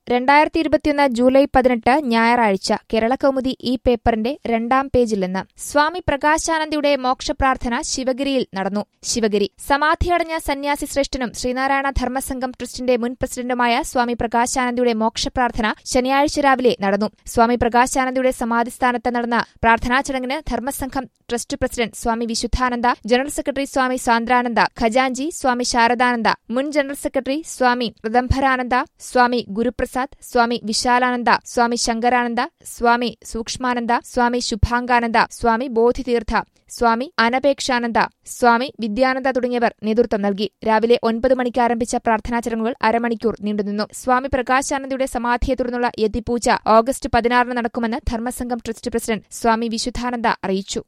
രണ്ടായിരത്തി ഇരുപത്തിയൊന്ന് ജൂലൈ പതിനെട്ട് ഞായറാഴ്ച കേരളകൗമുദി ഈ പേപ്പറിന്റെ രണ്ടാം പേജിൽ നിന്ന് സ്വാമി പ്രകാശാനന്ദയുടെ മോക്ഷപ്രാർത്ഥന ശിവഗിരിയിൽ നടന്നു ശിവഗിരി സമാധിയടഞ്ഞ സന്യാസി ശ്രേഷ്ഠനും ശ്രീനാരായണ ധർമ്മസംഘം ട്രസ്റ്റിന്റെ മുൻ പ്രസിഡന്റുമായ സ്വാമി പ്രകാശാനന്ദയുടെ മോക്ഷപ്രാർത്ഥന ശനിയാഴ്ച രാവിലെ നടന്നു സ്വാമി പ്രകാശാനന്ദയുടെ സമാധിസ്ഥാനത്ത് നടന്ന പ്രാർത്ഥനാ ചടങ്ങിന് Dharmasangham trust president Swami Vishuddhananda general secretary Swami Sandrananda ഖജാൻജി സ്വാമി ശാരദാനന്ദ മുൻ ജനറൽ സെക്രട്ടറി സ്വാമി ഋദംഭരാനന്ദ സ്വാമി ഗുരുപ്രസാദ് സ്വാമി വിശാലാനന്ദ സ്വാമി ശങ്കരാനന്ദ സ്വാമി സൂക്ഷ്മാനന്ദ സ്വാമി ശുഭാംഗാനന്ദ സ്വാമി ബോധിതീർത്ഥ സ്വാമി അനപേക്ഷാനന്ദ സ്വാമി വിദ്യാനന്ദ തുടങ്ങിയവർ നേതൃത്വം നൽകി രാവിലെ ഒൻപത് മണിക്ക് ആരംഭിച്ച പ്രാർത്ഥനാ ചടങ്ങുകൾ അരമണിക്കൂർ നീണ്ടുനിന്നു സ്വാമി പ്രകാശാനന്ദയുടെ സമാധിയെ തുടർന്നുള്ള യതിപൂജ ഓഗസ്റ്റ് പതിനാറിന് നടക്കുമെന്ന് ധർമ്മസംഘം ട്രസ്റ്റ് പ്രസിഡന്റ് സ്വാമി വിശുദ്ധാനന്ദ അറിയിച്ചു